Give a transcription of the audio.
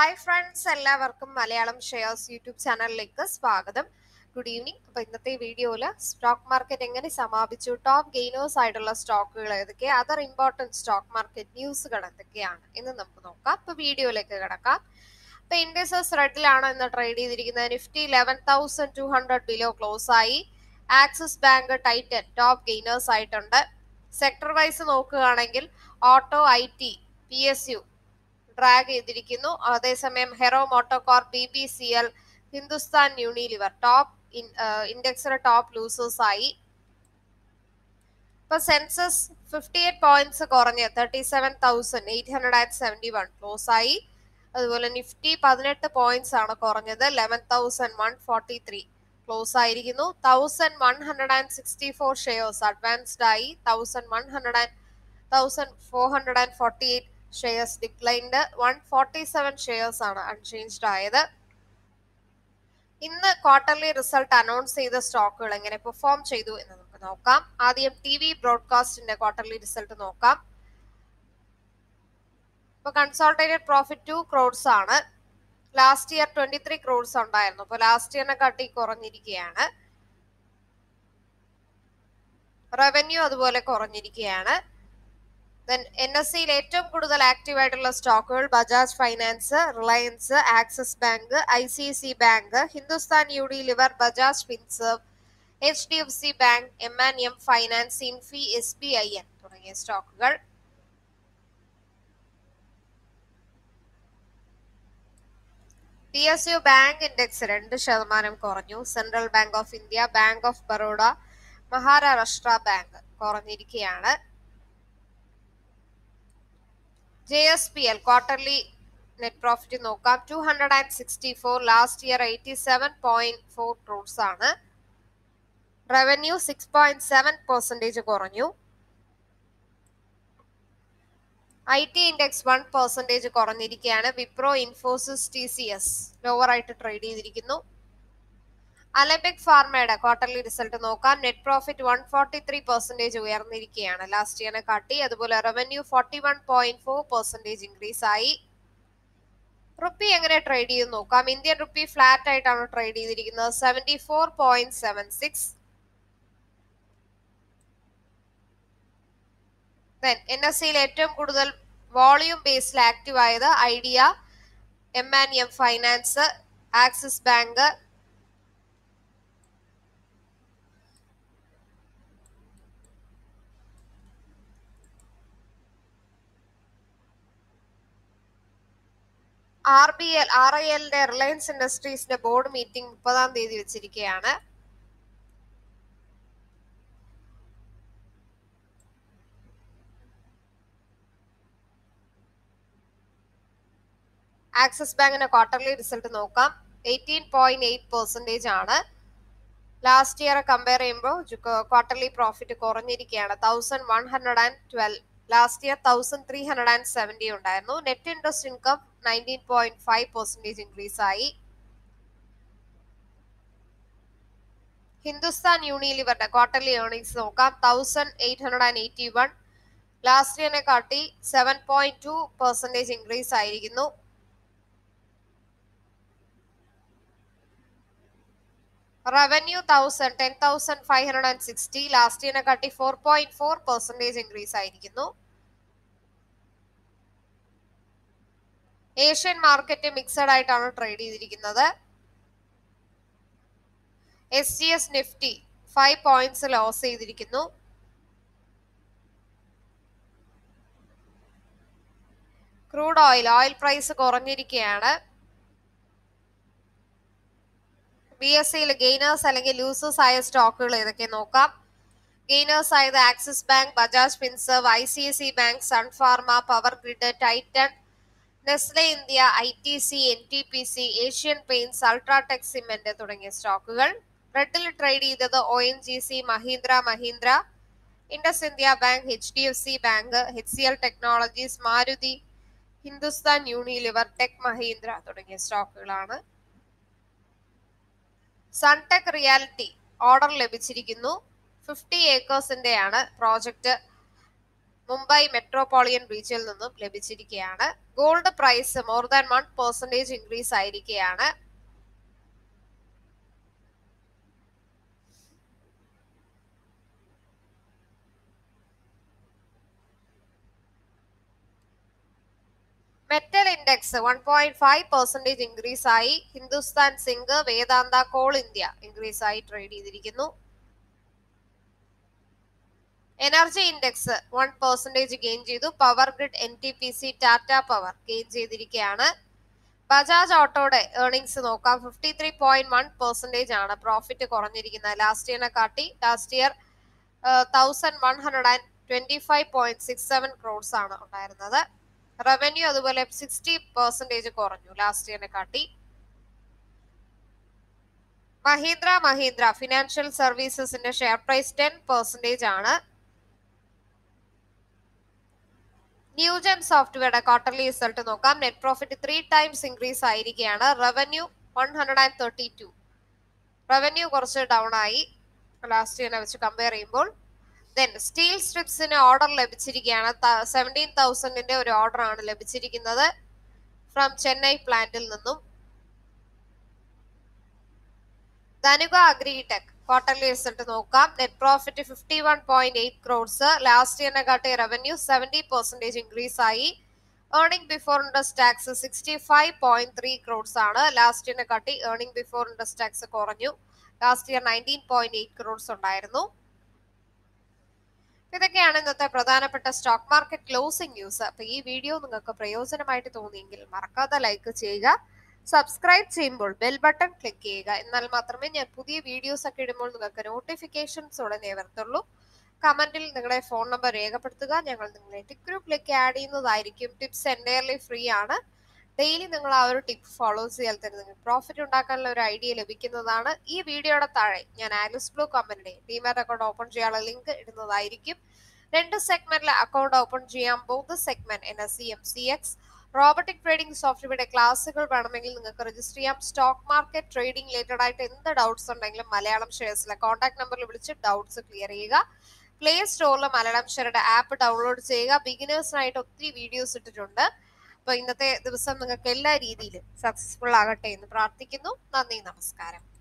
hi friends എല്ലാവർക്കും Malayalam shares YouTube ചാനലിലേക്ക് സ്വാഗതം ഗുഡ് ഈവനിങ് അപ്പൊ ഇന്നത്തെ വീഡിയോയിൽ സ്റ്റോക്ക് മാർക്കറ്റ് എങ്ങനെ സമാപിച്ചു ടോപ്പ് ഗെയിനേഴ്സ് ആയിട്ടുള്ള സ്റ്റോക്കുകൾ ഏതൊക്കെ അതർ ഇമ്പോർട്ടൻറ്റ് സ്റ്റോക്ക് മാർക്കറ്റ് ന്യൂസുകൾ എന്തൊക്കെയാണ് എന്ന് നമുക്ക് നോക്കാം അപ്പൊ വീഡിയോയിലേക്ക് കിടക്കാം അപ്പൊ ഇൻഡസസ് റെഡിലാണ് ഇന്ന് ട്രേഡ് ചെയ്തിരിക്കുന്നത് Nifty eleven thousand two hundred below close ആയി Axis bank Titan top gainers ആയിട്ടുണ്ട് സെക്ടർ വൈസ് നോക്കുകയാണെങ്കിൽ auto I T P S U drag ചെയ്തിരിക്കുന്നു അതേസമയം Hero MotoCorp B B C L Hindustan Unilever top ഇൻഡെക്സിലെ top losers ആയി ഇപ്പൊ Sensex fifty eight points കുറഞ്ഞ് thirty seven thousand eight hundred and seventy one close ആയി അതുപോലെ Nifty പതിനെട്ട് points ആണ് കുറഞ്ഞത് eleven thousand one forty three close ആയിരിക്കുന്നു thousand one hundred and sixty four shares advanced ആയി thousand one hundred and thousand four hundred and forty eight shares declined one forty seven shares ആണ് unchanged ആയത് ഇന്ന് quarterly result announce ചെയ്ത സ്റ്റോക്കുകൾ എങ്ങനെ perform ചെയ്തു എന്ന് നമുക്ക് നോക്കാം ആദ്യം ടി വി ബ്രോഡ്കാസ്റ്റിന്റെ ക്വാർട്ടർലി റിസൾട്ട് നോക്കാം ഇപ്പൊ കൺസോൾട്ടേറ്റഡ് പ്രോഫിറ്റ് ടു ക്രോഡ്സ് ആണ് last year twenty three crores ഉണ്ടായിരുന്നു അപ്പൊ ലാസ്റ്റ് ഇയറിനെ കാട്ടി കുറഞ്ഞിരിക്കുകയാണ് റവന്യൂ അതുപോലെ കുറഞ്ഞിരിക്കുകയാണ് ദെൻ എൻ എസ് സിയിൽ ഏറ്റവും കൂടുതൽ ആക്റ്റീവ് ആയിട്ടുള്ള സ്റ്റോക്കുകൾ Bajaj finance Reliance Axis bank I C C bank Hindustan Unilever Bajaj Finserv H D F C bank M and M finance Infy S B I N തുടങ്ങിയ സ്റ്റോക്കുകൾ P S U bank index രണ്ട് ശതമാനം കുറഞ്ഞു central bank of India bank of Baroda Maharashtra bank കുറഞ്ഞിരിക്കുകയാണ് J S P L quarterly net profit നോക്കാം two hundred and sixty four last year eighty seven point four crores ആണ് revenue six point seven percentage കുറഞ്ഞു I T index one percentage കുറഞ്ഞിരിക്കുകയാണ് Wipro Infosys T C S lower ആയിട്ട് trade ചെയ്തിരിക്കുന്നു Alembic ഫാർമയുടെ quarterly result നോക്കാം net profit one forty three percentage ഉയർന്നിരിക്കുകയാണ് last ഇയറിനെ കാട്ടി അതുപോലെ revenue forty one point four percentage increase ആയി റുപ്പി എങ്ങനെ ട്രേഡ് ചെയ്ത് നോക്കാം ഇന്ത്യൻ റുപ്പി ഫ്ലാറ്റ് ആയിട്ടാണ് ട്രേഡ് ചെയ്തിരിക്കുന്നത് seventy four point seven six then N S സിയിൽ ഏറ്റവും കൂടുതൽ വോളിയൂം ബേസിൽ ആക്റ്റീവ് ആയത് Idea M and M finance Axis bank R B L R I എല്ലിന്റെ റിലയൻസ് ഇൻഡസ്ട്രീസിന്റെ ബോർഡ് മീറ്റിംഗ് മുപ്പതാം തീയതി വെച്ചിരിക്കുകയാണ് ആക്സിസ് ബാങ്കിന്റെ ക്വാർട്ടർലി റിസൾട്ട് നോക്കാം എയ്റ്റീൻ പോയിന്റ് എയ്റ്റ് പെർസെന്റേജ് ആണ് ലാസ്റ്റ് ഇയർ കമ്പയർ ചെയ്യുമ്പോൾ ക്വാർട്ടർലി പ്രോഫിറ്റ് കുറഞ്ഞിരിക്കുകയാണ് thousand one hundred and twelve last year thousand three hundred and seventy ഉണ്ടായിരുന്നു net interest income nineteen point five percentage increase ആയി ഹിന്ദുസ്ഥാൻ യൂണിലിവറിന്റെ quarterly earnings നോക്കാം thousand eight hundred and eighty one last ഇയറിനെ കാട്ടി seven point two percentage increase ആയിരിക്കുന്നു revenue thousand ten thousand five hundred and sixty last ഇയറിനെ കാട്ടി four point four percentage increase ആയിരിക്കുന്നു Asian market mixed ആയിട്ടാണ് trade ചെയ്തിരിക്കുന്നത് S G S Nifty five points loss ചെയ്തിരിക്കുന്നു crude oil oil price കുറഞ്ഞിരിക്കുകയാണ് B S സിയിൽ gainers അല്ലെങ്കിൽ losers ആയ സ്റ്റോക്കുകൾ ഏതൊക്കെ നോക്കാം ഗെയിനേഴ്സ് ആയത് Axis bank Bajaj Finserv I C C bank Sun Pharma power grid Titan Nestle India I T C N T P C Asian paints UltraTech cement തുടങ്ങിയ സ്റ്റോക്കുകൾ റെഡിൽ ട്രേഡ് ചെയ്തത് O N G C Mahindra Mahindra Indus India bank H D F C bank H C L technologies Maruti Hindustan Unilever tech Mahindra തുടങ്ങിയ സ്റ്റോക്കുകളാണ് Sunteck reality order ലഭിച്ചിരിക്കുന്നു fifty ഏക്കേഴ്സിന്റെയാണ് project Mumbai metropolitan റീജിയനിൽ നിന്നും ലഭിച്ചിരിക്കുകയാണ് gold price more than one percentage increase ആയിരിക്കുകയാണ് metal index one point five percentage increase ആയി Hindustan zinc Vedanta coal India increase ആയി ട്രേഡ് ചെയ്തിരിക്കുന്നു energy index one percentage gain ചെയ്തു power grid N T P C Tata power gain ചെയ്തിരിക്കുകയാണ് ബജാജ് ഓട്ടോയുടെ earnings നോക്കാം fifty three point one percentage ആണ് profit കുറഞ്ഞിരിക്കുന്നത് last ഇയറിനെ കാട്ടി last year thousand one hundred and twenty five point six seven crores ആണ് ഉണ്ടായിരുന്നത് റവന്യൂ അതുപോലെ സിക്സ്റ്റി പെർസെന്റേജ് കുറഞ്ഞു ലാസ്റ്റ് ഇയറിനെ കാട്ടി Mahindra Mahindra financial സർവീസസിന്റെ share price ten percentage ആണ് ന്യൂജൻ സോഫ്റ്റ്വെയറുടെ ക്വാർട്ടർലി റിസൾട്ട് നോക്കാം net profit three times increase ആയിരിക്കുകയാണ് revenue one hundred and thirty two revenue കുറച്ച് ഡൗൺ ആയി ലാസ്റ്റ് ഇയറിനെ വെച്ച് കമ്പയർ ചെയ്യുമ്പോൾ ദെൻ സ്റ്റീൽ സ്ട്രിപ്സിന് ഓർഡർ ലഭിച്ചിരിക്കുകയാണ് സെവൻറ്റീൻ തൗസൻഡിന്റെ ഒരു ഓർഡർ ആണ് ലഭിച്ചിരിക്കുന്നത് ഫ്രം ചെന്നൈ പ്ലാന്റിൽ നിന്നും ധനുക അഗ്രിടെക് ക്വാർട്ടർലി റിസൾട്ട് നോക്കാം net profit fifty one point eight crores last ഇയറിനെ കാട്ടി റവന്യൂ സെവൻറ്റി പെർസെന്റേജ് ഇൻക്രീസ് ആയി earning before interest tax sixty five point three crores ആണ് ലാസ്റ്റ് ഇയറിനെ കാട്ടി ഏർണിംഗ് ബിഫോർ ഇൻട്രസ്റ്റ് ടാക്സ് കുറഞ്ഞു last year nineteen point eight crores ഉണ്ടായിരുന്നു ഇതൊക്കെയാണ് ഇന്നത്തെ പ്രധാനപ്പെട്ട സ്റ്റോക്ക് മാർക്കറ്റ് ക്ലോസിംഗ് ന്യൂസ് അപ്പൊ ഈ വീഡിയോ നിങ്ങൾക്ക് പ്രയോജനമായിട്ട് തോന്നിയെങ്കിൽ മറക്കാതെ ലൈക്ക് ചെയ്യുക സബ്സ്ക്രൈബ് ചെയ്യുമ്പോൾ ബെൽ ബട്ടൺ ക്ലിക്ക് ചെയ്യുക എന്നാൽ മാത്രമേ ഞാൻ പുതിയ വീഡിയോസ് ഒക്കെ ഇടുമ്പോൾ നിങ്ങൾക്ക് നോട്ടിഫിക്കേഷൻസ് ഉടനെ വരത്തുള്ളൂ കമന്റിൽ നിങ്ങളുടെ ഫോൺ നമ്പർ രേഖപ്പെടുത്തുക ഞങ്ങൾ നിങ്ങളെ ടിക് ഗ്രൂപ്പിലേക്ക് ആഡ് ചെയ്യുന്നതായിരിക്കും ടിപ്സ് എൻറ്റയർലി ഫ്രീ ആണ് ഡെയിലി നിങ്ങൾ ആ ഒരു ടിപ്പ് ഫോളോ ചെയ്താൽ തന്നെ നിങ്ങൾക്ക് പ്രോഫിറ്റ് ഉണ്ടാക്കാനുള്ള ഒരു ഐഡിയ ലഭിക്കുന്നതാണ് ഈ വീഡിയോയുടെ താഴെ ഞാൻ ആലിസ് ബ്ലൂ കമ്പനിയുടെ ഡിമാറ്റ് അക്കൗണ്ട് ഓപ്പൺ ചെയ്യാനുള്ള ലിങ്ക് ഇടുന്നതായിരിക്കും രണ്ട് സെഗ്മെന്റിലെ അക്കൗണ്ട് ഓപ്പൺ ചെയ്യാൻ both segment N S C M C X robotic trading സോഫ്റ്റ്വെയറുടെ ക്ലാസ്സുകൾ വേണമെങ്കിൽ നിങ്ങൾക്ക് രജിസ്റ്റർ ചെയ്യാം സ്റ്റോക്ക് മാർക്കറ്റ് ട്രേഡിംഗ് റിലേറ്റഡ് ആയിട്ട് എന്ത് ഡൗട്ട്സ് ഉണ്ടെങ്കിലും മലയാളം ഷെയർസിലെ കോൺടാക്ട് നമ്പറിൽ വിളിച്ച് ഡൗട്ട്സ് ക്ലിയർ ചെയ്യുക പ്ലേ സ്റ്റോറിൽ മലയാളം ഷെയറുടെ ആപ്പ് ഡൗൺലോഡ് ചെയ്യുക ബിഗിനേഴ്സിനായിട്ട് ഒത്തിരി വീഡിയോസ് ഇട്ടിട്ടുണ്ട് അപ്പൊ ഇന്നത്തെ ദിവസം നിങ്ങൾക്ക് എല്ലാ രീതിയിലും സക്സസ്ഫുൾ ആകട്ടെ എന്ന് പ്രാർത്ഥിക്കുന്നു നന്ദി നമസ്കാരം